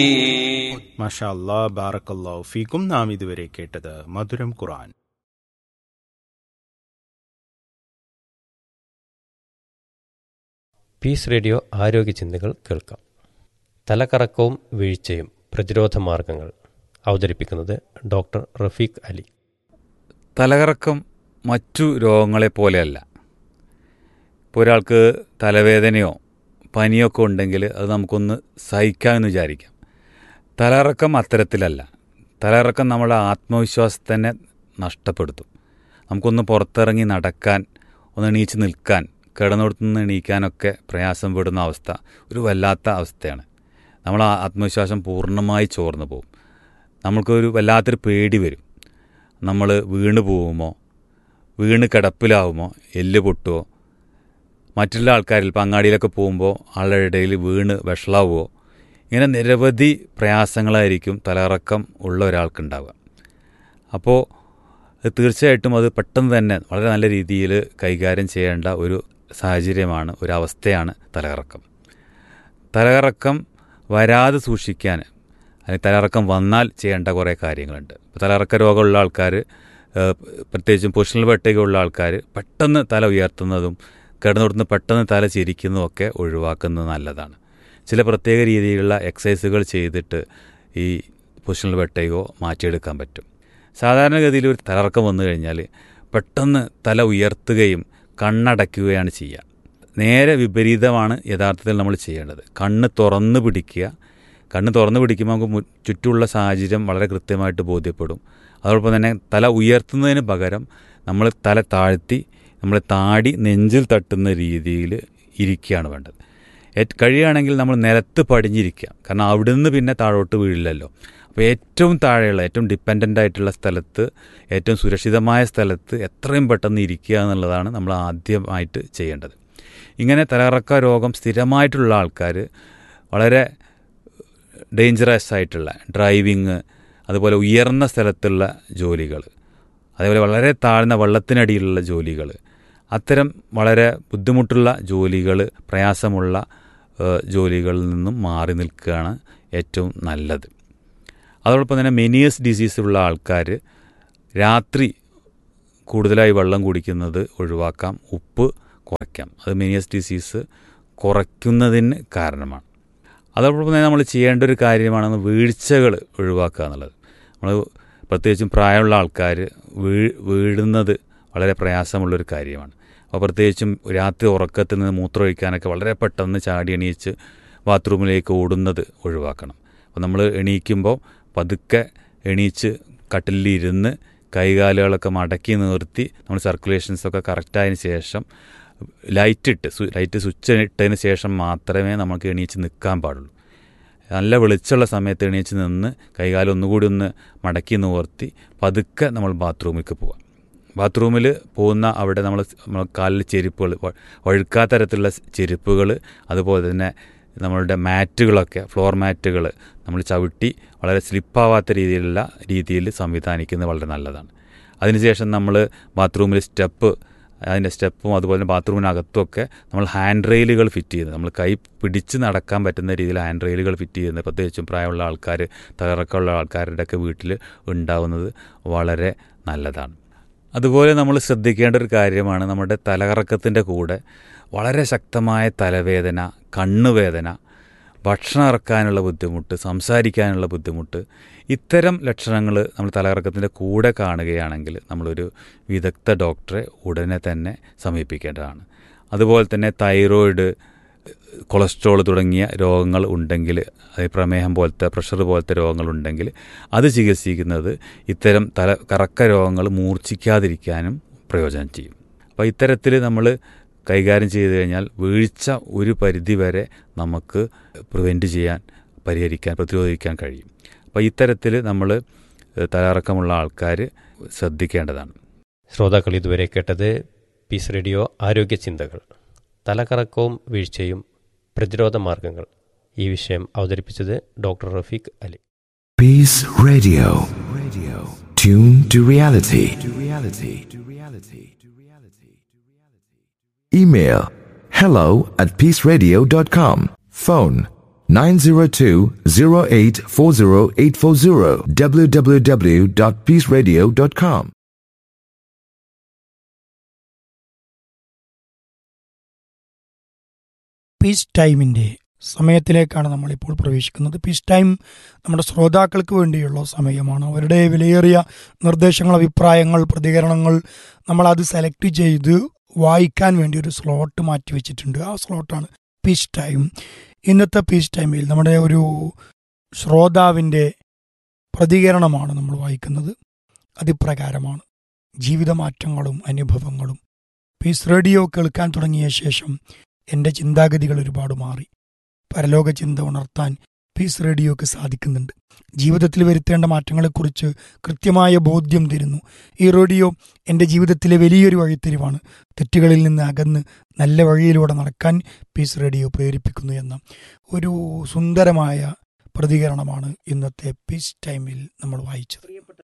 മാഷാ അല്ലാ ബാറക്കല്ലാഹു ഫീക്കും നാം ഇതുവരെ കേട്ടത് മധുരം ഖുർആൻ പീസ് റേഡിയോ ആരോഗ്യ ചിന്തകൾ കേൾക്കാം തലകറക്കവും വീഴ്ചയും പ്രതിരോധ മാർഗങ്ങൾ അവതരിപ്പിക്കുന്നത് ഡോക്ടർ റഫീഖ് അലി തലകറക്കം മറ്റു രോഗങ്ങളെ പോലെയല്ല ഇപ്പോൾ ഒരാൾക്ക് തലവേദനയോ പനിയൊക്കെ ഉണ്ടെങ്കിൽ അത് നമുക്കൊന്ന് സഹിക്കാമെന്ന് വിചാരിക്കാം തലകറക്കം അത്തരത്തിലല്ല തലകറക്കം നമ്മുടെ ആത്മവിശ്വാസത്തെ തന്നെ നഷ്ടപ്പെടുത്തും നമുക്കൊന്ന് പുറത്തിറങ്ങി നടക്കാൻ ഒന്ന് എണീച്ച് നിൽക്കാൻ കിടന്നിടത്തു നിന്ന് എണീക്കാനൊക്കെ പ്രയാസം പെടുന്ന അവസ്ഥ ഒരു വല്ലാത്ത അവസ്ഥയാണ് നമ്മൾ ആത്മവിശ്വാസം പൂർണ്ണമായി ചോർന്നു പോകും നമുക്കൊരു വല്ലാത്തൊരു പേടി വരും നമ്മൾ വീണ് പോകുമോ വീണ് കിടപ്പിലാവുമോ എല്ല് പൊട്ടുമോ മറ്റുള്ള ആൾക്കാരിൽ ഇപ്പം അങ്ങാടിയിലൊക്കെ പോകുമ്പോൾ ആളുടെ ഇടയിൽ വീണ് വഷളാവുമോ ഇങ്ങനെ നിരവധി പ്രയാസങ്ങളായിരിക്കും തലകറക്കം ഉള്ള ഒരാൾക്കുണ്ടാവുക അപ്പോൾ തീർച്ചയായിട്ടും അത് പെട്ടെന്ന് തന്നെ വളരെ നല്ല രീതിയിൽ കൈകാര്യം ചെയ്യേണ്ട ഒരു സാഹചര്യമാണ് ഒരു അവസ്ഥയാണ് തലകറക്കം തലകറക്കം വരാതെ സൂക്ഷിക്കാൻ അല്ലെങ്കിൽ തലകറക്കം വന്നാൽ ചെയ്യേണ്ട കുറേ കാര്യങ്ങളുണ്ട് ഇപ്പോൾ തലകറക്ക രോഗമുള്ള ആൾക്കാർ പ്രത്യേകിച്ചും പൊസിഷണൽ പട്ടികയുള്ള ആൾക്കാർ പെട്ടെന്ന് തല ഉയർത്തുന്നതും കിടന്നിടത്തുനിന്ന് പെട്ടെന്ന് തല ചിരിക്കുന്നതും ഒക്കെ ഒഴിവാക്കുന്നത് നല്ലതാണ് ചില പ്രത്യേക രീതിയിലുള്ള എക്സസൈസുകൾ ചെയ്തിട്ട് ഈ പൊസിഷണൽ വെട്ടയോ മാറ്റിയെടുക്കാൻ പറ്റും സാധാരണഗതിയിൽ ഒരു തലറക്കം വന്നു കഴിഞ്ഞാൽ പെട്ടെന്ന് തല ഉയർത്തുകയും കണ്ണടയ്ക്കുകയാണ് ചെയ്യുക നേരെ വിപരീതമാണ് യഥാർത്ഥത്തിൽ നമ്മൾ ചെയ്യേണ്ടത് കണ്ണ് തുറന്ന് പിടിക്കുക കണ്ണ് തുറന്ന് പിടിക്കുമ്പോൾ നമുക്ക് ചുറ്റുമുള്ള സാഹചര്യം വളരെ കൃത്യമായിട്ട് ബോധ്യപ്പെടും അതോടൊപ്പം തന്നെ തല ഉയർത്തുന്നതിന് പകരം നമ്മൾ തല താഴ്ത്തി നമ്മൾ താടി നെഞ്ചിൽ തട്ടുന്ന രീതിയിൽ ഇരിക്കുകയാണ് വേണ്ടത് കഴിയുകയാണെങ്കിൽ നമ്മൾ നിലത്ത് പടിഞ്ഞിരിക്കുക കാരണം അവിടുന്ന് പിന്നെ താഴോട്ട് വീഴില്ലല്ലോ അപ്പോൾ ഏറ്റവും താഴെയുള്ള ഏറ്റവും ഡിപ്പെൻഡൻ്റ് ആയിട്ടുള്ള സ്ഥലത്ത് ഏറ്റവും സുരക്ഷിതമായ സ്ഥലത്ത് എത്രയും പെട്ടെന്ന് ഇരിക്കുക എന്നുള്ളതാണ് നമ്മൾ ആദ്യമായിട്ട് ചെയ്യേണ്ടത് ഇങ്ങനെ തലകറക്ക രോഗം സ്ഥിരമായിട്ടുള്ള ആൾക്കാർ വളരെ ഡേഞ്ചറസ് ആയിട്ടുള്ള ഡ്രൈവിങ് അതുപോലെ ഉയർന്ന സ്ഥലത്തുള്ള ജോലികൾ അതേപോലെ വളരെ താഴ്ന്ന വെള്ളത്തിനടിയിലുള്ള ജോലികൾ അത്തരം വളരെ ബുദ്ധിമുട്ടുള്ള ജോലികൾ പ്രയാസമുള്ള ജോലികളിൽ നിന്നും മാറി നിൽക്കുകയാണ് ഏറ്റവും നല്ലത് അതോടൊപ്പം തന്നെ മെനിയസ് ഡിസീസ് ഉള്ള ആൾക്കാർ രാത്രി കൂടുതലായി വെള്ളം കുടിക്കുന്നത് ഒഴിവാക്കാം ഉപ്പ് കുറയ്ക്കാം അത് മെനിയസ് ഡിസീസ് കുറയ്ക്കുന്നതിന് കാരണമാണ് അതോടൊപ്പം തന്നെ നമ്മൾ ചെയ്യേണ്ട ഒരു കാര്യമാണ് വീഴ്ചകൾ ഒഴിവാക്കുക എന്നുള്ളത് നമ്മൾ പ്രത്യേകിച്ചും പ്രായമുള്ള ആൾക്കാർ വീ വീഴുന്നത് വളരെ പ്രയാസമുള്ളൊരു കാര്യമാണ് അപ്പോൾ പ്രത്യേകിച്ചും രാത്രി ഉറക്കത്തിൽ നിന്ന് മൂത്രമൊഴിക്കാനൊക്കെ വളരെ പെട്ടെന്ന് ചാടി എണീച്ച് ബാത്റൂമിലേക്ക് ഓടുന്നത് ഒഴിവാക്കണം അപ്പോൾ നമ്മൾ എണീക്കുമ്പോൾ പതുക്കെ എണീച്ച് കട്ടിലിരുന്ന് കൈകാലുകളൊക്കെ മടക്കി നിർത്തി നമ്മൾ സർക്കുലേഷൻസൊക്കെ കറക്റ്റായതിന് ശേഷം ലൈറ്റ് ഇട്ട് ലൈറ്റ് സ്വിച്ച് ഇട്ടതിന് ശേഷം മാത്രമേ നമുക്ക് എണീച്ച് നിൽക്കാൻ പാടുള്ളൂ നല്ല വെളിച്ചമുള്ള സമയത്ത് എണീച്ച് നിന്ന് കൈകാലം ഒന്നുകൂടി ഒന്ന് മടക്കി നിവർത്തി പതുക്കെ നമ്മൾ ബാത്റൂമിലേക്ക് പോവാം ബാത്റൂമിൽ പോകുന്ന അവിടെ നമ്മൾ നമ്മൾ കാലിൽ ചെരുപ്പുകൾ വഴുക്കാത്ത തരത്തിലുള്ള ചെരുപ്പുകൾ അതുപോലെ തന്നെ നമ്മളുടെ മാറ്റുകളൊക്കെ ഫ്ലോർ മാറ്റുകൾ നമ്മൾ ചവിട്ടി വളരെ സ്ലിപ്പാവാത്ത രീതിയിലുള്ള രീതിയിൽ സംവിധാനിക്കുന്നത് വളരെ നല്ലതാണ് അതിനുശേഷം നമ്മൾ ബാത്റൂമിൽ സ്റ്റെപ്പ് അതിൻ്റെ സ്റ്റെപ്പും അതുപോലെ ബാത്റൂമിനകത്തുമൊക്കെ നമ്മൾ ഹാൻഡ് റെയിലുകൾ ഫിറ്റ് ചെയ്യുന്നത് നമ്മൾ കൈ പിടിച്ച് നടക്കാൻ പറ്റുന്ന രീതിയിൽ ഹാൻഡ് റെയിലുകൾ ഫിറ്റ് ചെയ്യുന്നത് പ്രത്യേകിച്ചും പ്രായമുള്ള ആൾക്കാർ തകർക്കമുള്ള ആൾക്കാരുടെ ഒക്കെ വീട്ടിൽ ഉണ്ടാവുന്നത് വളരെ നല്ലതാണ് അതുപോലെ നമ്മൾ ശ്രദ്ധിക്കേണ്ട ഒരു കാര്യമാണ് നമ്മുടെ തലകറക്കത്തിൻ്റെ കൂടെ വളരെ ശക്തമായ തലവേദന കണ്ണുവേദന ഭക്ഷണം ഇറക്കാനുള്ള ബുദ്ധിമുട്ട് സംസാരിക്കാനുള്ള ബുദ്ധിമുട്ട് ഇത്തരം ലക്ഷണങ്ങൾ നമ്മൾ തലകറക്കത്തിൻ്റെ കൂടെ കാണുകയാണെങ്കിൽ നമ്മളൊരു വിദഗ്ധ ഡോക്ടറെ ഉടനെ തന്നെ സമീപിക്കേണ്ടതാണ് അതുപോലെ തന്നെ തൈറോയിഡ് കൊളസ്ട്രോൾ തുടങ്ങിയ രോഗങ്ങൾ ഉണ്ടെങ്കിൽ പ്രമേഹം പോലത്തെ പ്രഷർ പോലത്തെ രോഗങ്ങളുണ്ടെങ്കിൽ അത് ചികിത്സിക്കുന്നത് ഇത്തരം തല കറക്ക രോഗങ്ങൾ മൂർച്ഛിക്കാതിരിക്കാനും പ്രയോജനം ചെയ്യും അപ്പോൾ ഇത്തരത്തിൽ നമ്മൾ കൈകാര്യം ചെയ്തു കഴിഞ്ഞാൽ വീഴ്ച ഒരു പരിധി വരെ നമുക്ക് പ്രിവെൻറ്റ് ചെയ്യാൻ പരിഹരിക്കാൻ പ്രതിരോധിക്കാൻ കഴിയും അപ്പോൾ ഇത്തരത്തിൽ നമ്മൾ തലറക്കമുള്ള ആൾക്കാർ ശ്രദ്ധിക്കേണ്ടതാണ് ശ്രോതാക്കൾ ഇതുവരെ കേട്ടത് പീസ് റേഡിയോ ആരോഗ്യ ചിന്തകൾ തലകറക്കവും വീഴ്ചയും പ്രതിരോധ മാർഗങ്ങൾ ഈ വിഷയം അവതരിപ്പിച്ചത് doctor Rafeeq Ali Peace Radio. Radio. Tune to reality. To reality. To reality. To reality. Email hello at peaceradio.com. Phone 902-0840-840 www.peaceradio.com. Peace ടൈമിൻ്റെ സമയത്തിലേക്കാണ് നമ്മളിപ്പോൾ പ്രവേശിക്കുന്നത് പീസ് ടൈം നമ്മുടെ ശ്രോതാക്കൾക്ക് വേണ്ടിയുള്ള സമയമാണ് അവരുടെ വിലയേറിയ നിർദ്ദേശങ്ങൾ അഭിപ്രായങ്ങൾ പ്രതികരണങ്ങൾ നമ്മളത് സെലക്ട് ചെയ്ത് വായിക്കാൻ വേണ്ടി ഒരു സ്ലോട്ട് മാറ്റി വെച്ചിട്ടുണ്ട് ആ സ്ലോട്ടാണ് പീസ് ടൈം ഇന്നത്തെ പീസ് ടൈമിൽ നമ്മുടെ ഒരു ശ്രോതാവിൻ്റെ പ്രതികരണമാണ് നമ്മൾ വായിക്കുന്നത് അതിപ്രകാരമാണ് ജീവിതമാറ്റങ്ങളും അനുഭവങ്ങളും പീസ് റേഡിയോ കേൾക്കാൻ തുടങ്ങിയ ശേഷം എൻ്റെ ചിന്താഗതികൾ ഒരുപാട് മാറി പരലോക ചിന്ത ഉണർത്താൻ പീസ് റേഡിയോക്ക് സാധിക്കുന്നുണ്ട് ജീവിതത്തിൽ വരുത്തേണ്ട മാറ്റങ്ങളെക്കുറിച്ച് കൃത്യമായ ബോധ്യം തരുന്നു ഈ റേഡിയോ എൻ്റെ ജീവിതത്തിലെ വലിയൊരു വഴിത്തിരിവാണ് തെറ്റുകളിൽ നിന്ന് അകന്ന് നല്ല വഴിയിലൂടെ നടക്കാൻ പീസ് റേഡിയോ പ്രേരിപ്പിക്കുന്നു എന്ന ഒരു സുന്ദരമായ പ്രതികരണമാണ് ഇന്നത്തെ പീസ് ടൈമിൽ നമ്മൾ വായിച്ചത്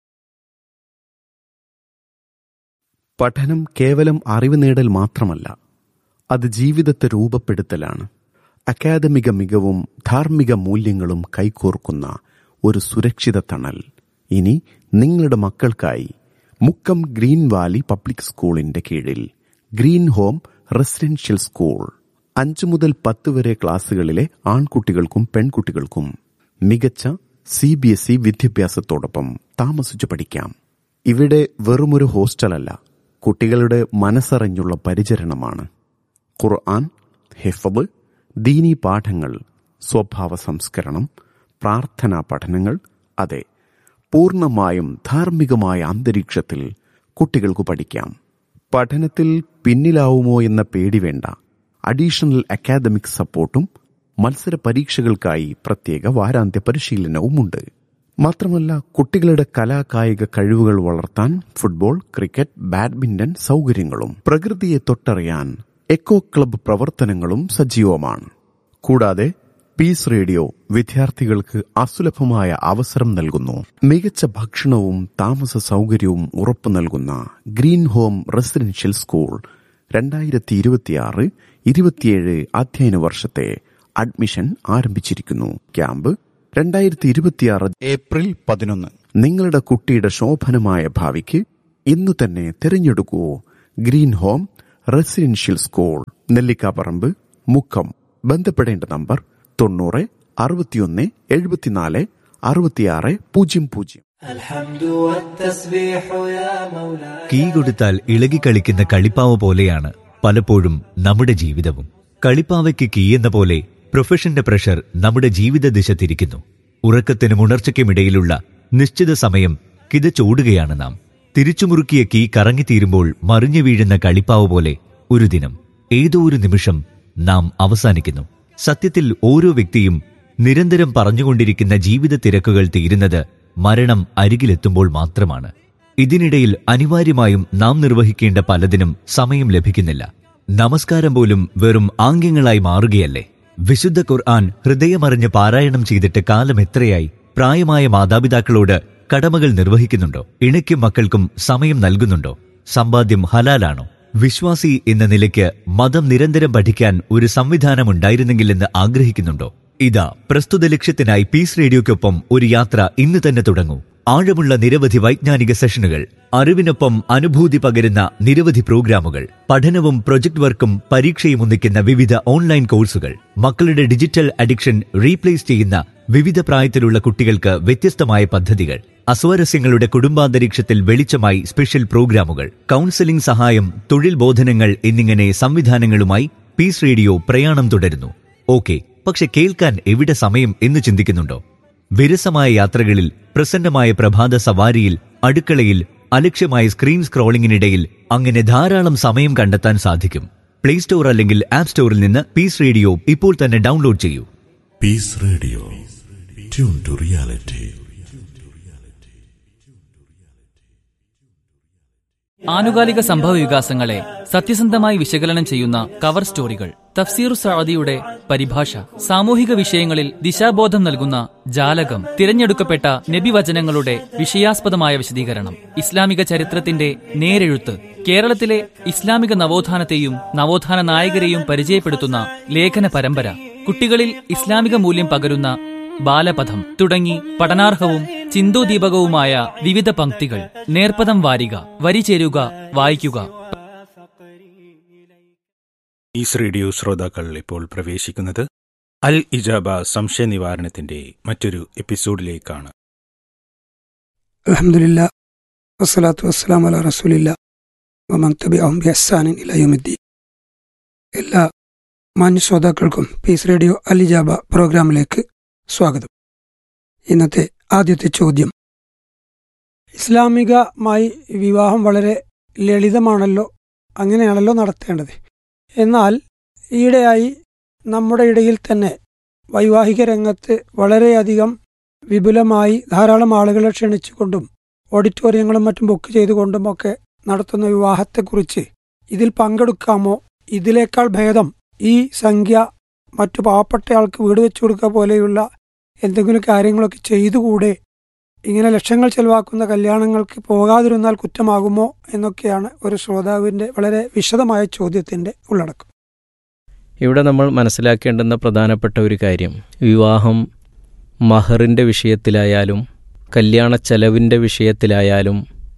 പഠനം കേവലം അറിവ് നേടൽ മാത്രമല്ല അത് ജീവിതത്തെ രൂപപ്പെടുത്തലാണ് അക്കാദമിക മികവും ധാർമ്മിക മൂല്യങ്ങളും കൈകോർക്കുന്ന ഒരു സുരക്ഷിത തണൽ ഇനി നിങ്ങളുടെ മക്കൾക്കായി മുക്കം ഗ്രീൻ വാലി പബ്ലിക് സ്കൂളിന്റെ കീഴിൽ ഗ്രീൻ ഹോം റെസിഡൻഷ്യൽ സ്കൂൾ അഞ്ചു മുതൽ പത്ത് വരെ ക്ലാസ്സുകളിലെ ആൺകുട്ടികൾക്കും പെൺകുട്ടികൾക്കും മികച്ച സി ബി എസ് ഇ വിദ്യാഭ്യാസത്തോടൊപ്പം താമസിച്ചു പഠിക്കാം ഇവിടെ വെറുമൊരു ഹോസ്റ്റലല്ല കുട്ടികളുടെ മനസ്സറിഞ്ഞുള്ള പരിചരണമാണ് ഖുർആൻ ഹിഫബ് ദീനി പാഠങ്ങൾ സ്വഭാവ സംസ്കരണം പ്രാർത്ഥനാ പഠനങ്ങൾ അതെ പൂർണ്ണമായും ധാർമ്മികമായ അന്തരീക്ഷത്തിൽ കുട്ടികൾക്ക് പഠിക്കാം പഠനത്തിൽ പിന്നിലാവുമോ എന്ന പേടി വേണ്ട അഡീഷണൽ അക്കാദമിക് സപ്പോർട്ടും മത്സര പരീക്ഷകൾക്കായി പ്രത്യേക വാരാന്ത്യ പരിശീലനവുമുണ്ട് മാത്രമല്ല കുട്ടികളുടെ കലാകായിക കഴിവുകൾ വളർത്താൻ ഫുട്ബോൾ ക്രിക്കറ്റ് ബാഡ്മിന്റൺ സൗകര്യങ്ങളും പ്രകൃതിയെ തൊട്ടറിയാൻ എക്കോ ക്ലബ്ബ് പ്രവർത്തനങ്ങളും സജീവമാണ് കൂടാതെ പീസ് റേഡിയോ വിദ്യാർത്ഥികൾക്ക് അസുലഭമായ അവസരം നൽകുന്നു മികച്ച ഭക്ഷണവും താമസ സൗകര്യവും ഉറപ്പു നൽകുന്ന ഗ്രീൻ ഹോം റെസിഡൻഷ്യൽ സ്കൂൾ രണ്ടായിരത്തി ഇരുപത്തിയാറ് ഇരുപത്തിയേഴ് അധ്യയന വർഷത്തെ അഡ്മിഷൻ ആരംഭിച്ചിരിക്കുന്നു ക്യാമ്പ് രണ്ടായിരത്തി ഇരുപത്തിയാറ് ഏപ്രിൽ പതിനൊന്ന് നിങ്ങളുടെ കുട്ടിയുടെ ശോഭനമായ ഭാവിക്ക് ഇന്നു തന്നെ തിരഞ്ഞെടുക്കൂ green home residential school Nellikkaparambu Mukkam ബന്ധപ്പെടേണ്ട നമ്പർ തൊണ്ണൂറ് അറുപത്തിയൊന്ന് എഴുപത്തിനാല് അറുപത്തിയാറ് പൂജ്യം പൂജ്യം കീ കൊടുത്താൽ ഇളകിക്കളിക്കുന്ന കളിപ്പാവ പോലെയാണ് പലപ്പോഴും നമ്മുടെ ജീവിതവും കളിപ്പാവയ്ക്ക് കീ എന്ന പോലെ പ്രൊഫഷന്റെ പ്രഷർ നമ്മുടെ ജീവിത ദിശ തിരിക്കുന്നു ഉറക്കത്തിനും ഉണർച്ചയ്ക്കുമിടയിലുള്ള നിശ്ചിത സമയം കിതച്ചോടുകയാണ് നാം തിരിച്ചുമുറുക്കിയ കീ കറങ്ങിത്തീരുമ്പോൾ മറിഞ്ഞു വീഴുന്ന കളിപ്പാവ് പോലെ ഒരു ദിനം ഏതോ ഒരു നിമിഷം നാം അവസാനിക്കുന്നു സത്യത്തിൽ ഓരോ വ്യക്തിയും നിരന്തരം പറഞ്ഞുകൊണ്ടിരിക്കുന്ന ജീവിത തിരക്കുകൾ തീരുന്നത് മരണം അരികിലെത്തുമ്പോൾ മാത്രമാണ് ഇതിനിടയിൽ അനിവാര്യമായും നാം നിർവഹിക്കേണ്ട പലതിനും സമയം ലഭിക്കുന്നില്ല നമസ്കാരം പോലും വെറും ആംഗ്യങ്ങളായി മാറുകയല്ലേ വിശുദ്ധ ഖുർആൻ ഹൃദയമറിഞ്ഞ് പാരായണം ചെയ്തിട്ട് കാലം എത്രയായി പ്രായമായ മാതാപിതാക്കളോട് കടമകൾ നിർവഹിക്കുന്നുണ്ടോ ഇണയ്ക്കും മക്കൾക്കും സമയം നൽകുന്നുണ്ടോ സമ്പാദ്യം ഹലാലാണോ വിശ്വാസി എന്ന നിലയ്ക്ക് മതം നിരന്തരം പഠിക്കാൻ ഒരു സംവിധാനം ഉണ്ടായിരുന്നെങ്കിലെന്ന് ആഗ്രഹിക്കുന്നുണ്ടോ ഇതാ പ്രസ്തുത ലക്ഷ്യത്തിനായി പീസ് റേഡിയോയ്ക്കൊപ്പം ഒരു യാത്ര ഇന്ന് തന്നെ തുടങ്ങൂ ആഴമുള്ള നിരവധി വൈജ്ഞാനിക സെഷനുകൾ അറിവിനൊപ്പം അനുഭൂതി പകരുന്ന നിരവധി പ്രോഗ്രാമുകൾ പഠനവും പ്രൊജക്ട് വർക്കും പരീക്ഷയും ഒന്നിക്കുന്ന വിവിധ ഓൺലൈൻ കോഴ്സുകൾ മക്കളുടെ ഡിജിറ്റൽ അഡിക്ഷൻ റീപ്ലേസ് ചെയ്യുന്ന വിവിധ പ്രായത്തിലുള്ള കുട്ടികൾക്ക് വ്യത്യസ്തമായ പദ്ധതികൾ അസ്വാരസ്യങ്ങളുടെ കുടുംബാന്തരീക്ഷത്തിൽ വെളിച്ചമായി സ്പെഷ്യൽ പ്രോഗ്രാമുകൾ കൗൺസിലിംഗ് സഹായം തൊഴിൽ ബോധനങ്ങൾ എന്നിങ്ങനെ സംവിധാനങ്ങളുമായി പീസ് റേഡിയോ പ്രയാണം തുടരുന്നു ഓക്കെ പക്ഷെ കേൾക്കാൻ എവിടെ സമയം എന്ന് ചിന്തിക്കുന്നുണ്ടോ വിരസമായ യാത്രകളിൽ പ്രസന്നമായ പ്രഭാത സവാരിയിൽ അടുക്കളയിൽ അലക്ഷ്യമായ സ്ക്രീൻ സ്ക്രോളിംഗിനിടയിൽ അങ്ങനെ ധാരാളം സമയം കണ്ടെത്താൻ സാധിക്കും പ്ലേ സ്റ്റോർ അല്ലെങ്കിൽ ആപ്പ് സ്റ്റോറിൽ നിന്ന് പീസ് റേഡിയോ ഇപ്പോൾ തന്നെ ഡൗൺലോഡ് ചെയ്യൂ Peace Radio. Tune to reality. ആനുകാലിക സംഭവ വികാസങ്ങളെ സത്യസന്ധമായി വിശകലനം ചെയ്യുന്ന കവർ സ്റ്റോറികൾ തഫ്സീർ സഅദിയുടെ പരിഭാഷ സാമൂഹിക വിഷയങ്ങളിൽ ദിശാബോധം നൽകുന്ന ജാലകം തിരഞ്ഞെടുക്കപ്പെട്ട നബിവചനങ്ങളുടെ വിഷയാസ്പദമായ വിശദീകരണം ഇസ്ലാമിക ചരിത്രത്തിന്റെ നേരെഴുത്ത് കേരളത്തിലെ ഇസ്ലാമിക നവോത്ഥാനത്തെയും നവോത്ഥാന നായകരെയും പരിചയപ്പെടുത്തുന്ന ലേഖന പരമ്പര കുട്ടികളിൽ ഇസ്ലാമിക മൂല്യം പകരുന്ന ബാലപഥം തുടങ്ങി പഠനാർഹവും ചിന്തോദീപകവുമായ വിവിധ പംക്തികൾ നേർപ്പദം വാരിക വരി ചേരുക വായിക്കുക ഈസ് റേഡിയോ ശ്രോതാക്കൾ ഇപ്പോൾ പ്രവേശിക്കുന്നത് അൽ ഇജാബ സംശയ നിവാരണത്തിന്റെ മറ്റൊരു എപ്പിസോഡിലേക്കാണ് അലഹമുല്ല വസ്സലാത്തു വസ്സലാം അല റസൂലില്ല വമൻ തബിഅഹും ബിഹ്സാനിൻ ഇലാ യൗമിദ്ദീൻ എല്ലാ മാന്യ ശ്രോതാക്കൾക്കും പീസ് റേഡിയോ അലിജാബ പ്രോഗ്രാമിലേക്ക് സ്വാഗതം ഇന്നത്തെ ആദ്യത്തെ ചോദ്യം ഇസ്ലാമികമായി വിവാഹം വളരെ ലളിതമാണല്ലോ അങ്ങനെയാണല്ലോ നടത്തേണ്ടത് എന്നാൽ ഈയിടെയായി നമ്മുടെ ഇടയിൽ തന്നെ വൈവാഹിക രംഗത്ത് വളരെയധികം വിപുലമായി ധാരാളം ആളുകളെ ക്ഷണിച്ചുകൊണ്ടും ഓഡിറ്റോറിയങ്ങളും മറ്റും ബുക്ക് ചെയ്തുകൊണ്ടും ഒക്കെ നടത്തുന്ന വിവാഹത്തെക്കുറിച്ച് ഇതിൽ പങ്കെടുക്കാമോ ഇതിനേക്കാൾ ഭേദം ഈ സംഖ്യ മറ്റു പാവപ്പെട്ടയാൾക്ക് വീട് വെച്ചു കൊടുക്കുക പോലെയുള്ള എന്തെങ്കിലും കാര്യങ്ങളൊക്കെ ചെയ്തുകൂടെ ഇങ്ങനെ ലക്ഷങ്ങൾ ചെലവാക്കുന്ന കല്യാണങ്ങൾക്ക് പോകാതിരുന്നാൽ കുറ്റമാകുമോ എന്നൊക്കെയാണ് ഒരു ശ്രോതാവിൻ്റെ വളരെ വിശദമായ ചോദ്യത്തിൻ്റെ ഉള്ളടക്കം ഇവിടെ നമ്മൾ മനസ്സിലാക്കേണ്ടുന്ന പ്രധാനപ്പെട്ട ഒരു കാര്യം വിവാഹം മഹറിൻ്റെ വിഷയത്തിലായാലും കല്യാണ ചെലവിൻ്റെ വിഷയത്തിലായാലും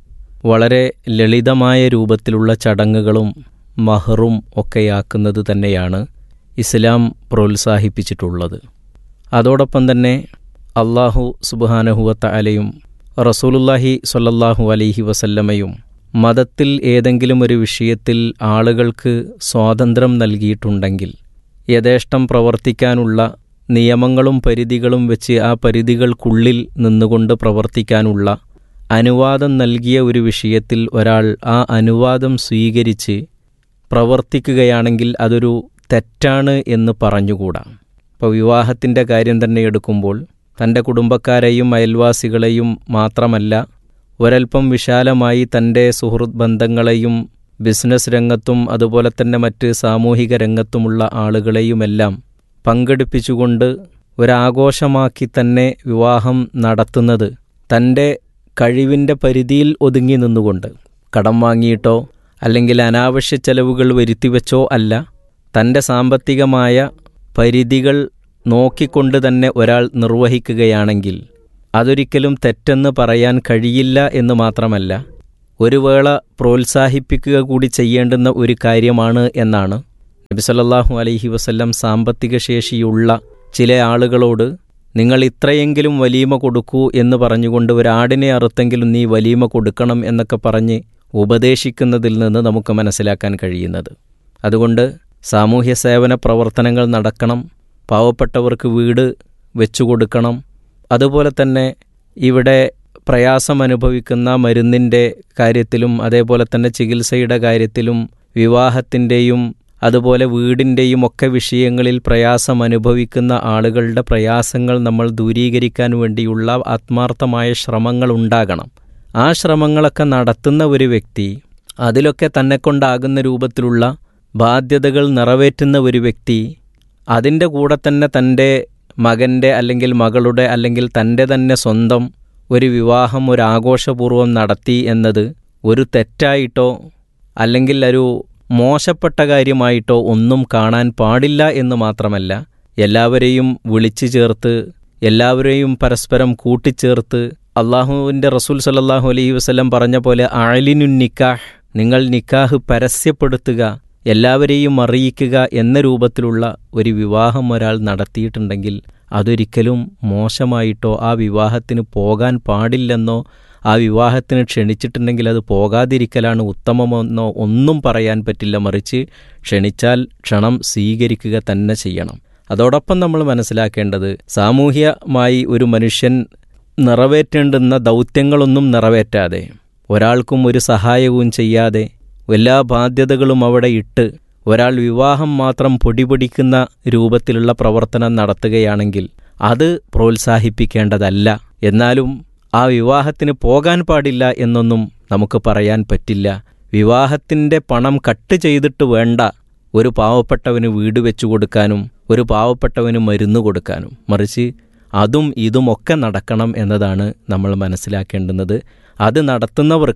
വളരെ ലളിതമായ രൂപത്തിലുള്ള ചടങ്ങുകളും മഹറും ഒക്കെയാക്കുന്നത് തന്നെയാണ് ഇസ്ലാം പ്രോത്സാഹിപ്പിച്ചിട്ടുള്ളത് അതോടൊപ്പം തന്നെ അള്ളാഹു സുബാനഹുവത്ത അലയും റസൂലുല്ലാഹി സ്വല്ലല്ലാഹു അലൈഹി വസല്ലമയും മതത്തിൽ ഏതെങ്കിലും ഒരു വിഷയത്തിൽ ആളുകൾക്ക് സ്വാതന്ത്ര്യം നൽകിയിട്ടുണ്ടെങ്കിൽ യഥേഷ്ടം പ്രവർത്തിക്കാനുള്ള നിയമങ്ങളും പരിധികളും വെച്ച് ആ പരിധികൾക്കുള്ളിൽ നിന്നുകൊണ്ട് പ്രവർത്തിക്കാനുള്ള അനുവാദം നൽകിയ ഒരു വിഷയത്തിൽ ഒരാൾ ആ അനുവാദം സ്വീകരിച്ച് പ്രവർത്തിക്കുകയാണെങ്കിൽ അതൊരു തെറ്റാണ് എന്ന് പറഞ്ഞുകൂടാ ഇപ്പോൾ വിവാഹത്തിൻ്റെ കാര്യം തന്നെ എടുക്കുമ്പോൾ തൻ്റെ കുടുംബക്കാരെയും അയൽവാസികളെയും മാത്രമല്ല ഒരൽപ്പം വിശാലമായി തൻ്റെ സുഹൃത്ത് ബന്ധങ്ങളെയും ബിസിനസ് രംഗത്തും അതുപോലെ തന്നെ മറ്റ് സാമൂഹിക രംഗത്തുമുള്ള ആളുകളെയുമെല്ലാം പങ്കെടുപ്പിച്ചുകൊണ്ട് ഒരാഘോഷമാക്കി തന്നെ വിവാഹം നടത്തുന്നത് തൻ്റെ കഴിവിൻ്റെ പരിധിയിൽ ഒതുങ്ങി നിന്നുകൊണ്ട് കടം വാങ്ങിയിട്ടോ അല്ലെങ്കിൽ അനാവശ്യ ചെലവുകൾ വരുത്തിവെച്ചോ അല്ല തൻ്റെ സാമ്പത്തികമായ പരിധികൾ നോക്കിക്കൊണ്ട് തന്നെ ഒരാൾ നിർവഹിക്കുകയാണെങ്കിൽ അതൊരിക്കലും തെറ്റെന്ന് പറയാൻ കഴിയില്ല എന്ന് മാത്രമല്ല ഒരു വേള പ്രോത്സാഹിപ്പിക്കുക കൂടി ചെയ്യേണ്ടുന്ന ഒരു കാര്യമാണ് എന്നാണ് നബിസല്ലാഹു അലൈഹി വസല്ലം സാമ്പത്തിക ശേഷിയുള്ള ചില ആളുകളോട് നിങ്ങൾ ഇത്രയെങ്കിലും വലീമ കൊടുക്കൂ എന്ന് പറഞ്ഞുകൊണ്ട് ഒരാടിനെ അറുത്തെങ്കിലും നീ വലീമ കൊടുക്കണം എന്നൊക്കെ പറഞ്ഞ് ഉപദേശിക്കുന്നതിൽ നിന്ന് നമുക്ക് മനസ്സിലാക്കാൻ കഴിയുന്നത് അതുകൊണ്ട് സാമൂഹ്യ സേവന പ്രവർത്തനങ്ങൾ നടക്കണം പാവപ്പെട്ടവർക്ക് വീട് വെച്ചു കൊടുക്കണം അതുപോലെ തന്നെ ഇവിടെ പ്രയാസം അനുഭവിക്കുന്ന മരുന്നിൻ്റെ കാര്യത്തിലും അതേപോലെ തന്നെ ചികിത്സയുടെ കാര്യത്തിലും വിവാഹത്തിൻ്റെയും അതുപോലെ വീടിൻ്റെയും ഒക്കെ വിഷയങ്ങളിൽ പ്രയാസം അനുഭവിക്കുന്ന ആളുകളുടെ പ്രയാസങ്ങൾ നമ്മൾ ദൂരീകരിക്കാൻ വേണ്ടിയുള്ള ആത്മാർത്ഥമായ ശ്രമങ്ങൾ ഉണ്ടാകണം ആ ശ്രമങ്ങളൊക്കെ നടത്തുന്ന ഒരു വ്യക്തി അതിലൊക്കെ തന്നെക്കൊണ്ടാകുന്ന രൂപത്തിലുള്ള ബാധ്യതകൾ നിറവേറ്റുന്ന ഒരു വ്യക്തി അതിൻ്റെ കൂടെ തന്നെ തൻ്റെ മകൻ്റെ അല്ലെങ്കിൽ മകളുടെ അല്ലെങ്കിൽ തൻ്റെ തന്നെ സ്വന്തം ഒരു വിവാഹം ഒരു ആഘോഷപൂർവ്വം നടത്തി എന്നത് ഒരു തെറ്റായിട്ടോ അല്ലെങ്കിൽ ഒരു മോശപ്പെട്ട കാര്യമായിട്ടോ ഒന്നും കാണാൻ പാടില്ല എന്ന് മാത്രമല്ല എല്ലാവരെയും വിളിച്ചു ചേർത്ത് എല്ലാവരെയും പരസ്പരം കൂട്ടിച്ചേർത്ത് അള്ളാഹുവിൻ്റെ റസൂൽ സല്ലാഹു അലൈഹി വസ്ലം പറഞ്ഞ പോലെ അഴലിനു നിക്കാഹ് നിങ്ങൾ നിക്കാഹ് പരസ്യപ്പെടുത്തുക എല്ലാവരെയും അറിയിക്കുക എന്ന രൂപത്തിലുള്ള ഒരു വിവാഹം ഒരാൾ നടത്തിയിട്ടുണ്ടെങ്കിൽ അതൊരിക്കലും മോശമായിട്ടോ ആ വിവാഹത്തിന് പോകാൻ പാടില്ലെന്നോ ആ വിവാഹത്തിന് ക്ഷണിച്ചിട്ടുണ്ടെങ്കിൽ അത് പോകാതിരിക്കലാണ് ഉത്തമമെന്നോ ഒന്നും പറയാൻ പറ്റില്ല മറിച്ച് ക്ഷണിച്ചാൽ ക്ഷണം സ്വീകരിക്കുക തന്നെ ചെയ്യണം അതോടൊപ്പം നമ്മൾ മനസ്സിലാക്കേണ്ടത് സാമൂഹ്യമായി ഒരു മനുഷ്യൻ നിറവേറ്റേണ്ടുന്ന ദൗത്യങ്ങളൊന്നും നിറവേറ്റാതെ ഒരാൾക്കും ഒരു സഹായവും ചെയ്യാതെ എല്ലാ ബാധ്യതകളും അവിടെ ഇട്ട് ഒരാൾ വിവാഹം മാത്രം പൊടിപൊടിക്കുന്ന രൂപത്തിലുള്ള പ്രവർത്തനം നടത്തുകയാണെങ്കിൽ അത് പ്രോത്സാഹിപ്പിക്കേണ്ടതല്ല എന്നാലും ആ വിവാഹത്തിന് പോകാൻ പാടില്ല എന്നൊന്നും നമുക്ക് പറയാൻ പറ്റില്ല വിവാഹത്തിൻ്റെ പണം കട്ട് ചെയ്തിട്ട് വേണ്ട ഒരു പാവപ്പെട്ടവന് വീട് വെച്ചു കൊടുക്കാനും ഒരു പാവപ്പെട്ടവന് മരുന്ന് കൊടുക്കാനും മറിച്ച് അതും ഇതുമൊക്കെ നടക്കണം എന്നതാണ് നമ്മൾ മനസ്സിലാക്കേണ്ടുന്നത് അത് നടത്തുന്നവർക്ക്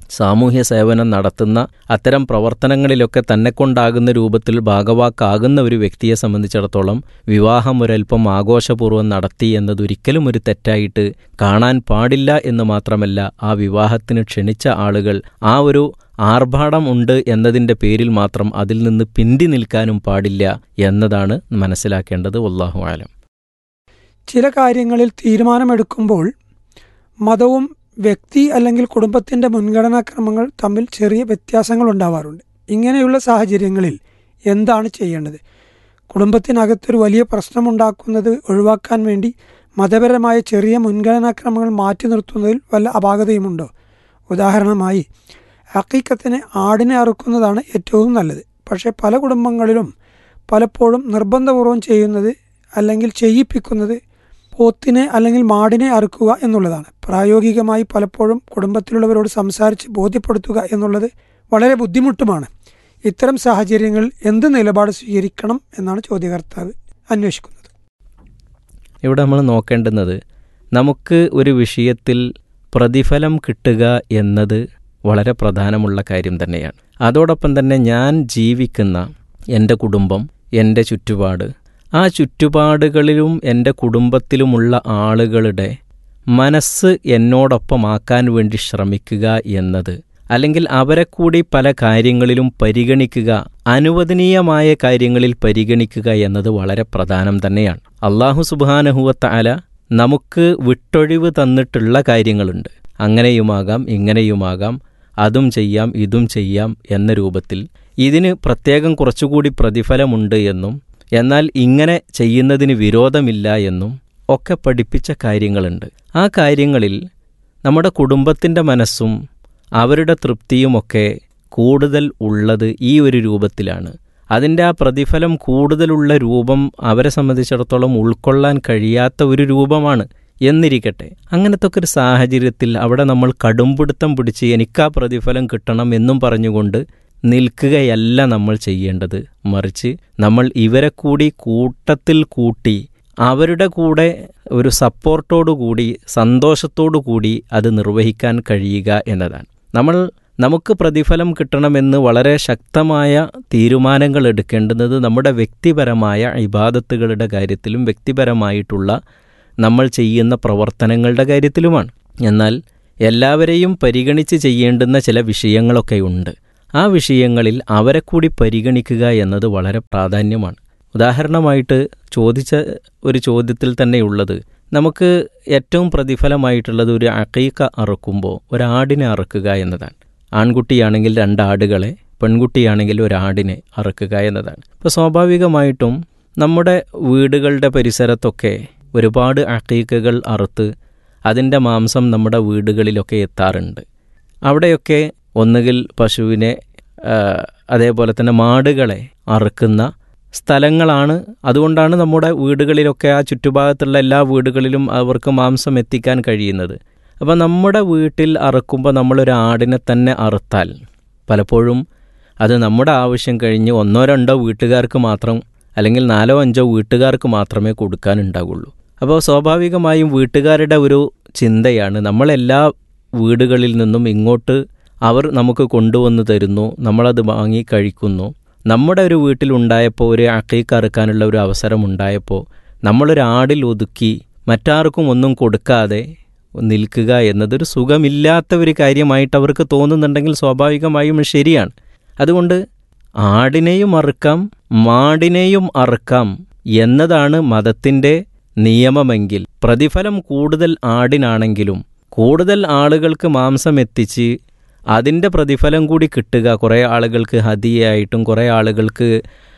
സാമൂഹ്യ സേവനം നടത്തുന്ന അത്തരം പ്രവർത്തനങ്ങളിലൊക്കെ തന്നെ കൊണ്ടാകുന്ന രൂപത്തിൽ ഭാഗവാക്കാകുന്ന ഒരു വ്യക്തിയെ സംബന്ധിച്ചിടത്തോളം വിവാഹം ഒരൽപ്പം ആഘോഷപൂർവ്വം നടത്തി എന്നതൊരിക്കലും ഒരു തെറ്റായിട്ട് കാണാൻ പാടില്ല എന്ന് മാത്രമല്ല ആ വിവാഹത്തിന് ക്ഷണിച്ച ആളുകൾ ആ ഒരു ആർഭാടം ഉണ്ട് എന്നതിൻ്റെ പേരിൽ മാത്രം അതിൽ നിന്ന് പിന്തി നിൽക്കാനും പാടില്ല എന്നതാണ് മനസ്സിലാക്കേണ്ടത് വല്ലാഹു ആലം ചില കാര്യങ്ങളിൽ തീരുമാനമെടുക്കുമ്പോൾ മതവും വ്യക്തി അല്ലെങ്കിൽ കുടുംബത്തിൻ്റെ മുൻഗണനാക്രമങ്ങൾ തമ്മിൽ ചെറിയ വ്യത്യാസങ്ങൾ ഉണ്ടാവാറുണ്ട് ഇങ്ങനെയുള്ള സാഹചര്യങ്ങളിൽ എന്താണ് ചെയ്യേണ്ടത് കുടുംബത്തിനകത്തൊരു വലിയ പ്രശ്നമുണ്ടാക്കുന്നത് ഒഴിവാക്കാൻ വേണ്ടി മതപരമായ ചെറിയ മുൻഗണനാക്രമങ്ങൾ മാറ്റി നിർത്തുന്നതിൽ വല്ല അപാകതയുമുണ്ടോ ഉദാഹരണമായി ഹക്കീക്കത്തിന് ആടിനെ അറുക്കുന്നതാണ് ഏറ്റവും നല്ലത് പക്ഷേ പല കുടുംബങ്ങളിലും പലപ്പോഴും നിർബന്ധപൂർവം ചെയ്യുന്നത് അല്ലെങ്കിൽ ചെയ്യിപ്പിക്കുന്നത് പോത്തിനെ അല്ലെങ്കിൽ മാടിനെ അറുക്കുക എന്നുള്ളതാണ് പ്രായോഗികമായി പലപ്പോഴും കുടുംബത്തിലുള്ളവരോട് സംസാരിച്ച് ബോധ്യപ്പെടുത്തുക എന്നുള്ളത് വളരെ ബുദ്ധിമുട്ടുമാണ് ഇത്തരം സാഹചര്യങ്ങളിൽ എന്ത് നിലപാട് സ്വീകരിക്കണം എന്നാണ് ചോദ്യകർത്താവ് അന്വേഷിക്കുന്നത് ഇവിടെ നമ്മൾ നോക്കേണ്ടുന്നത് നമുക്ക് ഒരു വിഷയത്തിൽ പ്രതിഫലം കിട്ടുക എന്നത് വളരെ പ്രധാനമുള്ള കാര്യം തന്നെയാണ് അതോടൊപ്പം തന്നെ ഞാൻ ജീവിക്കുന്ന എൻ്റെ കുടുംബം എൻ്റെ ചുറ്റുപാട് ആ ചുറ്റുപാടുകളിലും എൻ്റെ കുടുംബത്തിലുമുള്ള ആളുകളുടെ മനസ്സ് എന്നോടൊപ്പമാക്കാൻ വേണ്ടി ശ്രമിക്കുക എന്നത് അല്ലെങ്കിൽ അവരെ കൂടി പല കാര്യങ്ങളിലും പരിഗണിക്കുക അനുവദനീയമായ കാര്യങ്ങളിൽ പരിഗണിക്കുക എന്നത് വളരെ പ്രധാനം തന്നെയാണ് അള്ളാഹു സുബാനഹുവത്ത അല നമുക്ക് വിട്ടൊഴിവ് തന്നിട്ടുള്ള കാര്യങ്ങളുണ്ട് അങ്ങനെയുമാകാം ഇങ്ങനെയുമാകാം അതും ചെയ്യാം ഇതും ചെയ്യാം എന്ന രൂപത്തിൽ ഇതിന് പ്രത്യേകം കുറച്ചുകൂടി പ്രതിഫലമുണ്ട് എന്നും എന്നാൽ ഇങ്ങനെ ചെയ്യുന്നതിന് വിരോധമില്ല എന്നും ഒക്കെ പഠിപ്പിച്ച കാര്യങ്ങളുണ്ട് ആ കാര്യങ്ങളിൽ നമ്മുടെ കുടുംബത്തിൻ്റെ മനസ്സും അവരുടെ തൃപ്തിയുമൊക്കെ കൂടുതൽ ഉള്ളത് ഈ ഒരു രൂപത്തിലാണ് അതിൻ്റെ ആ പ്രതിഫലം കൂടുതലുള്ള രൂപം അവരെ സംബന്ധിച്ചിടത്തോളം ഉൾക്കൊള്ളാൻ കഴിയാത്ത ഒരു രൂപമാണ് എന്നിരിക്കട്ടെ അങ്ങനത്തെ ഒക്കെ ഒരു സാഹചര്യത്തിൽ അവിടെ നമ്മൾ കടുംപിടുത്തം പിടിച്ച് എനിക്കാ പ്രതിഫലം കിട്ടണം എന്നും പറഞ്ഞുകൊണ്ട് നിൽക്കുകയല്ല നമ്മൾ ചെയ്യേണ്ടത് മറിച്ച് നമ്മൾ ഇവരെ കൂടി കൂട്ടത്തിൽ കൂട്ടി അവരുടെ കൂടെ ഒരു സപ്പോർട്ടോടു കൂടി സന്തോഷത്തോടു കൂടി അത് നിർവഹിക്കാൻ കഴിയുക എന്നതാണ് നമ്മൾ നമുക്ക് പ്രതിഫലം കിട്ടണമെന്ന് വളരെ ശക്തമായ തീരുമാനങ്ങൾ എടുക്കേണ്ടുന്നത് നമ്മുടെ വ്യക്തിപരമായ ഇബാദത്തുകളുടെ കാര്യത്തിലും വ്യക്തിപരമായിട്ടുള്ള നമ്മൾ ചെയ്യുന്ന പ്രവർത്തനങ്ങളുടെ കാര്യത്തിലുമാണ് എന്നാൽ എല്ലാവരെയും പരിഗണിച്ച് ചെയ്യേണ്ടുന്ന ചില വിഷയങ്ങളൊക്കെ ഉണ്ട് ആ വിഷയങ്ങളിൽ അവരെ കൂടി പരിഗണിക്കുക എന്നത് വളരെ പ്രാധാന്യമാണ് ഉദാഹരണമായിട്ട് ചോദിച്ച ഒരു ചോദ്യത്തിൽ തന്നെയുള്ളത് നമുക്ക് ഏറ്റവും പ്രതിഫലമായിട്ടുള്ളത് ഒരു അക്കീക്ക അറുക്കുമ്പോൾ ഒരാടിനെ അറുക്കുക എന്നതാണ് ആൺകുട്ടിയാണെങ്കിൽ രണ്ടാടുകളെ പെൺകുട്ടിയാണെങ്കിൽ ഒരാടിനെ അറുക്കുക എന്നതാണ് ഇപ്പോൾ സ്വാഭാവികമായിട്ടും നമ്മുടെ വീടുകളുടെ പരിസരത്തൊക്കെ ഒരുപാട് അക്കീക്കകൾ അറുത്ത് അതിൻ്റെ മാംസം നമ്മുടെ വീടുകളിലൊക്കെ എത്താറുണ്ട് അവിടെയൊക്കെ ഒന്നുകിൽ പശുവിനെ അതേപോലെ തന്നെ മാടുകളെ അറുക്കുന്ന സ്ഥലങ്ങളാണ് അതുകൊണ്ടാണ് നമ്മുടെ വീടുകളിലൊക്കെ ആ ചുറ്റുഭാഗത്തുള്ള എല്ലാ വീടുകളിലും അവർക്ക് മാംസം എത്തിക്കാൻ കഴിയുന്നത് അപ്പോൾ നമ്മുടെ വീട്ടിൽ അറുക്കുമ്പോൾ നമ്മളൊരു ആടിനെ തന്നെ അറുത്താൽ പലപ്പോഴും അത് നമ്മുടെ ആവശ്യം കഴിഞ്ഞ് ഒന്നോ രണ്ടോ വീട്ടുകാർക്ക് മാത്രം അല്ലെങ്കിൽ നാലോ അഞ്ചോ വീട്ടുകാർക്ക് മാത്രമേ കൊടുക്കാനുണ്ടാവുള്ളൂ അപ്പോൾ സ്വാഭാവികമായും വീട്ടുകാരുടെ ഒരു ചിന്തയാണ് നമ്മളെല്ലാ വീടുകളിൽ നിന്നും ഇങ്ങോട്ട് അവർ നമുക്ക് കൊണ്ടുവന്ന് തരുന്നു നമ്മളത് വാങ്ങി കഴിക്കുന്നു നമ്മുടെ ഒരു വീട്ടിലുണ്ടായപ്പോൾ ഒരു അക്കീക്ക് അറുക്കാനുള്ള ഒരു അവസരം ഉണ്ടായപ്പോൾ നമ്മളൊരു ആടിൽ ഒതുക്കി മറ്റാർക്കും ഒന്നും കൊടുക്കാതെ നിൽക്കുക എന്നതൊരു സുഖമില്ലാത്ത ഒരു കാര്യമായിട്ട് അവർക്ക് തോന്നുന്നുണ്ടെങ്കിൽ സ്വാഭാവികമായും ശരിയാണ് അതുകൊണ്ട് ആടിനെയും അറുക്കാം മാടിനെയും അറുക്കാം എന്നതാണ് മതത്തിൻ്റെ നിയമമെങ്കിൽ പ്രതിഫലം കൂടുതൽ ആടിനാണെങ്കിലും കൂടുതൽ ആളുകൾക്ക് മാംസം എത്തിച്ച് അതിൻ്റെ പ്രതിഫലം കൂടി കിട്ടുക കുറേ ആളുകൾക്ക് ഹതിയായിട്ടും കുറേ ആളുകൾക്ക്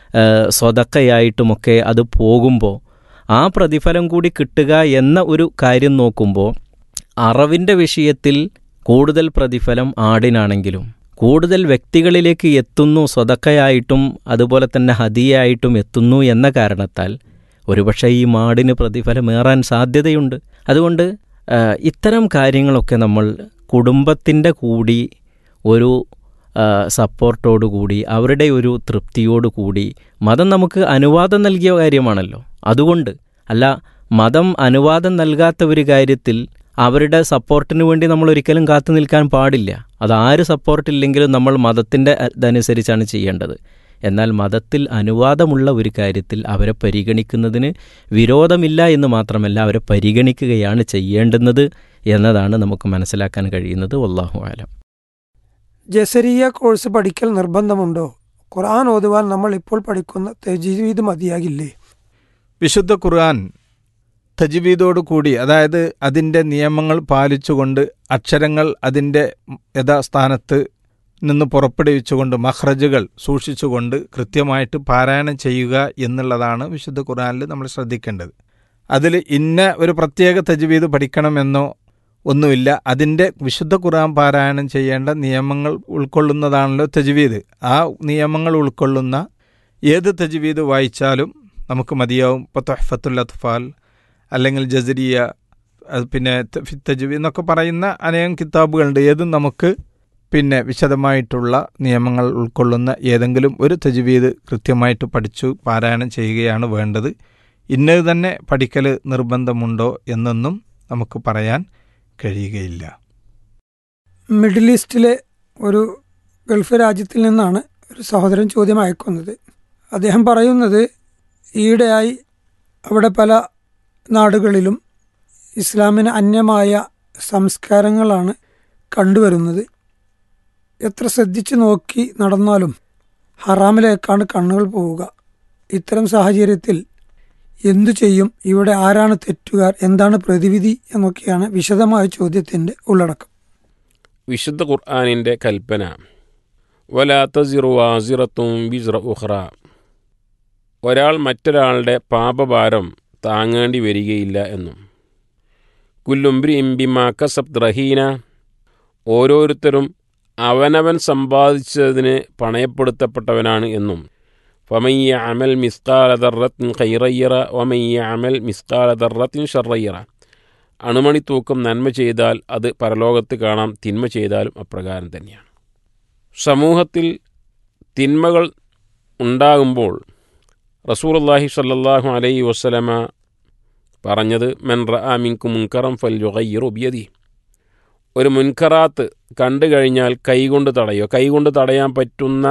സ്വതക്കയായിട്ടുമൊക്കെ അത് പോകുമ്പോൾ ആ പ്രതിഫലം കൂടി കിട്ടുക എന്ന ഒരു കാര്യം നോക്കുമ്പോൾ അറവിൻ്റെ വിഷയത്തിൽ കൂടുതൽ പ്രതിഫലം ആടിനാണെങ്കിലും കൂടുതൽ വ്യക്തികളിലേക്ക് എത്തുന്നു സ്വതക്കയായിട്ടും അതുപോലെ തന്നെ ഹതിയായിട്ടും എത്തുന്നു എന്ന കാരണത്താൽ ഒരുപക്ഷെ ഈ മാടിന് പ്രതിഫലമേറാൻ സാധ്യതയുണ്ട് അതുകൊണ്ട് ഇത്തരം കാര്യങ്ങളൊക്കെ നമ്മൾ കുടുംബത്തിൻ്റെ കൂടി ഒരു സപ്പോർട്ടോടുകൂടി അവരുടെ ഒരു തൃപ്തിയോടുകൂടി മതം നമുക്ക് അനുവാദം നൽകിയ കാര്യമാണല്ലോ അതുകൊണ്ട് അല്ല മതം അനുവാദം നൽകാത്ത ഒരു കാര്യത്തിൽ അവരുടെ സപ്പോർട്ടിന് വേണ്ടി നമ്മൾ ഒരിക്കലും കാത്തു നിൽക്കാൻ പാടില്ല അത് ആര് സപ്പോർട്ടില്ലെങ്കിലും നമ്മൾ മതത്തിൻ്റെ ഇതനുസരിച്ചാണ് ചെയ്യേണ്ടത് എന്നാൽ മതത്തിൽ അനുവാദമുള്ള ഒരു കാര്യത്തിൽ അവരെ പരിഗണിക്കുന്നതിന് വിരോധമില്ല എന്ന് മാത്രമല്ല അവരെ പരിഗണിക്കുകയാണ് ചെയ്യേണ്ടുന്നത് എന്നതാണ് നമുക്ക് മനസ്സിലാക്കാൻ കഴിയുന്നത് വല്ലാഹു ആലം ജസരിയ കോഴ്സ് പഠിക്കൽ നിർബന്ധമുണ്ടോ ഖുർആൻ ഓതുവാൻ നമ്മൾ ഇപ്പോൾ പഠിക്കുന്ന തജീവീത് മതിയാകില്ലേ വിശുദ്ധ ഖുർആൻ തജ്വീദോടു കൂടി അതായത് അതിൻ്റെ നിയമങ്ങൾ പാലിച്ചുകൊണ്ട് അക്ഷരങ്ങൾ അതിൻ്റെ യഥാസ്ഥാനത്ത് നിന്ന് പുറപ്പെടുവിച്ചുകൊണ്ട് മഹ്റജുകൾ സൂക്ഷിച്ചുകൊണ്ട് കൃത്യമായിട്ട് പാരായണം ചെയ്യുക എന്നുള്ളതാണ് വിശുദ്ധ ഖുർആനിൽ നമ്മൾ ശ്രദ്ധിക്കേണ്ടത് അതിൽ ഇന്ന ഒരു പ്രത്യേക തജ്വീദ് പഠിക്കണമെന്നോ ഒന്നുമില്ല അതിൻ്റെ വിശുദ്ധ ഖുർആൻ പാരായണം ചെയ്യേണ്ട നിയമങ്ങൾ ഉൾക്കൊള്ളുന്നതാണല്ലോ തജ്വീദ് ആ നിയമങ്ങൾ ഉൾക്കൊള്ളുന്ന ഏത് തജ്വീദ് വായിച്ചാലും നമുക്ക് മതിയാവും ഇപ്പോൾ തൊഹഫത്തുൽ അത്ഫാൽ അല്ലെങ്കിൽ ജസരിയ അത് പിന്നെ തജ്വീദ് എന്നൊക്കെ പറയുന്ന അനേകം കിതാബുകളുണ്ട് ഏതും നമുക്ക് പിന്നെ വിശദമായിട്ടുള്ള നിയമങ്ങൾ ഉൾക്കൊള്ളുന്ന ഏതെങ്കിലും ഒരു തജ്വീദ് കൃത്യമായിട്ട് പഠിച്ചു പാരായണം ചെയ്യുകയാണ് വേണ്ടത് ഇന്നത് തന്നെ പഠിക്കൽ നിർബന്ധമുണ്ടോ എന്നൊന്നും നമുക്ക് പറയാൻ കഴിയുകയില്ല മിഡിൽ ഈസ്റ്റിലെ ഒരു ഗൾഫ് രാജ്യത്തിൽ നിന്നാണ് ഒരു സഹോദരൻ ചോദ്യം അയക്കുന്നത് അദ്ദേഹം പറയുന്നത് ഈയിടെയായി അവിടെ പല നാടുകളിലും ഇസ്ലാമിന് അന്യമായ സംസ്കാരങ്ങളാണ് കണ്ടുവരുന്നത് എത്ര ശ്രദ്ധിച്ചു നോക്കി നടന്നാലും ഹറാമിലേക്കാണ് കണ്ണുകൾ പോവുക ഇത്തരം സാഹചര്യത്തിൽ എന്തു ചെയ്യും ഇവിടെ ആരാണ് തെറ്റുകാർ എന്താണ് പ്രതിവിധി എന്നൊക്കെയാണ് വിശദമായ ചോദ്യത്തിൻ്റെ ഉള്ളടക്കം വിശുദ്ധ ഖുർആാനിൻ്റെ കൽപ്പന വലാത്തസിറു വാസിറത്തും ബിസ്റ ഉഹ്റ ഒരാൾ മറ്റൊരാളുടെ പാപഭാരം താങ്ങേണ്ടി വരികയില്ല എന്നും കുല്ലുംബ്രി ഇംബിമാ കസബ് റഹീന ഓരോരുത്തരും അവനവൻ സമ്പാദിച്ചതിന് പണയപ്പെടുത്തപ്പെട്ടവനാണ് എന്നും ഫമയ്യ അമൽ മിസ്കാല ദർറത്തിൻ ഖൈറയ്യറ വമയ്യ അമൽ മിസ്കാല ദർറത്തിൻ ഷർറയ്യറ അണുമണി തൂക്കം നന്മ ചെയ്താൽ അത് പരലോകത്ത് കാണാം തിന്മ ചെയ്താലും അപ്രകാരം തന്നെയാണ് സമൂഹത്തിൽ തിന്മകൾ ഉണ്ടാകുമ്പോൾ റസൂലുള്ളാഹി സ്വല്ലല്ലാഹു അലൈഹി വസ്സലമ പറഞ്ഞത് മെൻ റഅ മിൻകും മുൻകറം ഫൽ യുഗയ്യിറു ബിയദി ഒരു മുൻകറാത്ത് കണ്ടു കഴിഞ്ഞാൽ കൈകൊണ്ട് തടയുക കൈകൊണ്ട് തടയാൻ പറ്റുന്ന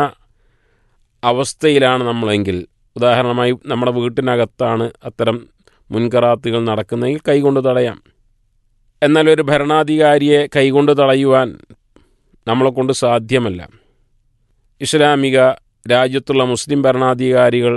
അവസ്ഥയിലാണ് നമ്മളെങ്കിൽ ഉദാഹരണമായി നമ്മുടെ വീട്ടിനകത്താണ് അത്തരം മുൻകറാത്തുകൾ നടക്കുന്നതെങ്കിൽ കൈകൊണ്ട് തടയാം എന്നാൽ ഒരു ഭരണാധികാരിയെ കൈകൊണ്ട് തടയുവാൻ നമ്മളെ കൊണ്ട് സാധ്യമല്ല ഇസ്ലാമിക രാജ്യത്തുള്ള മുസ്ലിം ഭരണാധികാരികൾ